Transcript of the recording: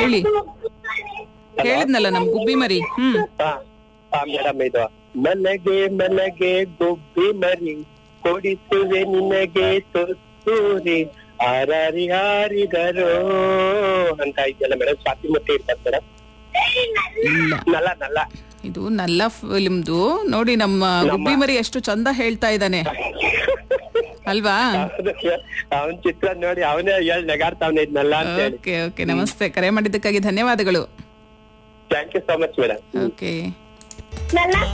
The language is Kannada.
ಹೇಳಿ ಕೇಳಿದ್ನಲ್ಲ ನಮ್ ಗುಬ್ಬಿ ಮರಿ ಹ್ಮ್ ಹಾ ಮೇಡಮ್ ಇದು ಮಲಗೆ ಮಲಗೆ ಗುಬ್ಬಿ ಮರಿ ಕೊಡಿಸುವೆ ನಿನಗೆ ತುತ್ತೂರಿ ಆರಾರಿ ಹಾರಿದರೋ ಅಂತ ಇದೆಯಲ್ಲ ಮೇಡಮ್ ಸ್ವಾತಿ ಮುತ್ತೆ ಇರ್ತಾರೆ ಮೇಡಮ್ ಇಲ್ಲ ನಲ್ಲ ನಲ್ಲ ಇದು ನಲ್ಲ ಫಿಲ್ಮ್ದು ನೋಡಿ ನಮ್ಮ ಗುಬ್ಬಿ ಮರಿ ಎಷ್ಟು ಚಂದ ಹೇಳ್ತಾ ಇದ್ದಾನೆ ಅಲ್ವಾ ಅವನ್ ಚಿತ್ರ ನೋಡಿ ಅವನೇ ಹೇಳ್ ನೆಗಾಡ್ತಾವನೆ ಇದ್ನಲ್ಲ ಅಂತ ಹೇಳಿ ಓಕೆ ಓಕೆ ನಮಸ್ತೆ ಕರೆ ಮಾಡಿದ್ದಕ್ಕಾಗಿ ಧನ್ಯವಾದಗಳು thank you so much madam okay ನನ್ನ